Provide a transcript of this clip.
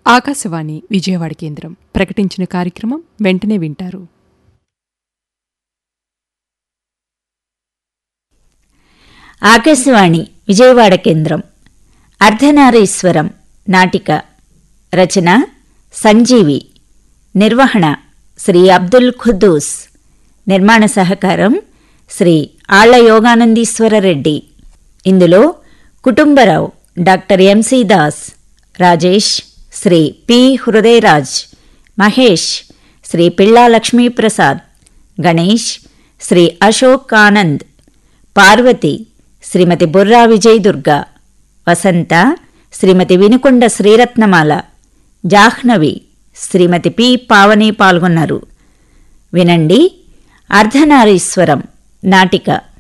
ఆకాశవాణి విజయవాడ కేంద్రం ప్రకటించిన కార్యక్రమం వెంటనే వింటారు ఆకాశవాణి విజయవాడ కేంద్రం అర్ధనారీశ్వరం నాటిక రచన సంజీవి నిర్వహణ శ్రీ అబ్దుల్ ఖుద్దూస్ నిర్మాణ సహకారం శ్రీ ఆళ్ల యోగానందీశ్వర రెడ్డి ఇందులో Kutumbarao doctor MC Das Rajesh Shri P Hrudayaraj Mahesh Shri Pilla Lakshmiprasad Ganesh Shri Ashok Anand Parvathi Shrimati Burra Vijay Durga Vasantha Shrimati Vinukonda Sriratnamala Jahnavi Shrimati P Pavani పాల్గొన్నారు వినండి అర్ధనారీశ్వరం నాటిక